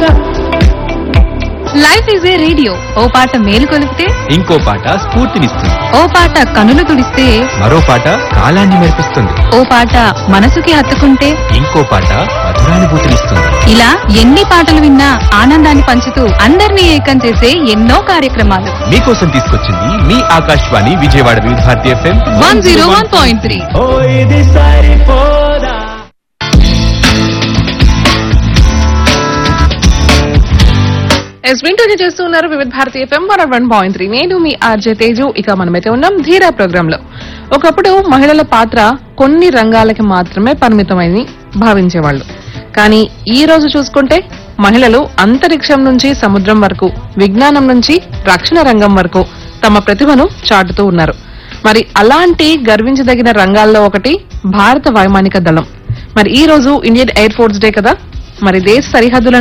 life is a radio ఓ పాట మేలు కొలిపితే ఇంకో పాట స్ఫూర్తినిస్తుంది ఓ పాట కనులు తుడిస్తే మరో పాట కాలాన్ని మెరిపిస్తుంది ఓ పాట మనసుకి హత్తుకుంటే ఇంకో పాట మధురానుభూతినిస్తుంది ఇలా ఎన్ని పాటలు విన్నా ఆనందాన్ని పంచుతూ అందరినీ ఏకం చేసే ఎన్నో కార్యక్రమాలు మీకోసం తీసుకొచ్చింది మీ Akashvani Vijayawada Vividh Bharati FM one zero one point three ఓ ఇది సరిపోదా ఎస్ వింటూనే చేస్తూ ఉన్నారు Vividh Bharati FM one one point three నేను మీ ఆర్జే తేజు ఇక మనమైతే ఉన్నాం ధీరా ప్రోగ్రామ్ లో ఒకప్పుడు మహిళల పాత్ర కొన్ని రంగాలకి మాత్రమే పరిమితమని భావించేవాళ్ళు కానీ ఈ రోజు చూసుకుంటే మహిళలు అంతరిక్షం నుంచి సముద్రం వరకు విజ్ఞానం నుంచి రక్షణ రంగం వరకు తమ ప్రతిభను చాటుతూ ఉన్నారు మరి అలాంటి గర్వించదగిన రంగాల్లో ఒకటి భారత వైమానిక దళం మరి ఈ రోజు ఇండియన్ ఎయిర్ ఫోర్స్ డే కదా మరి దేశ సరిహద్దుల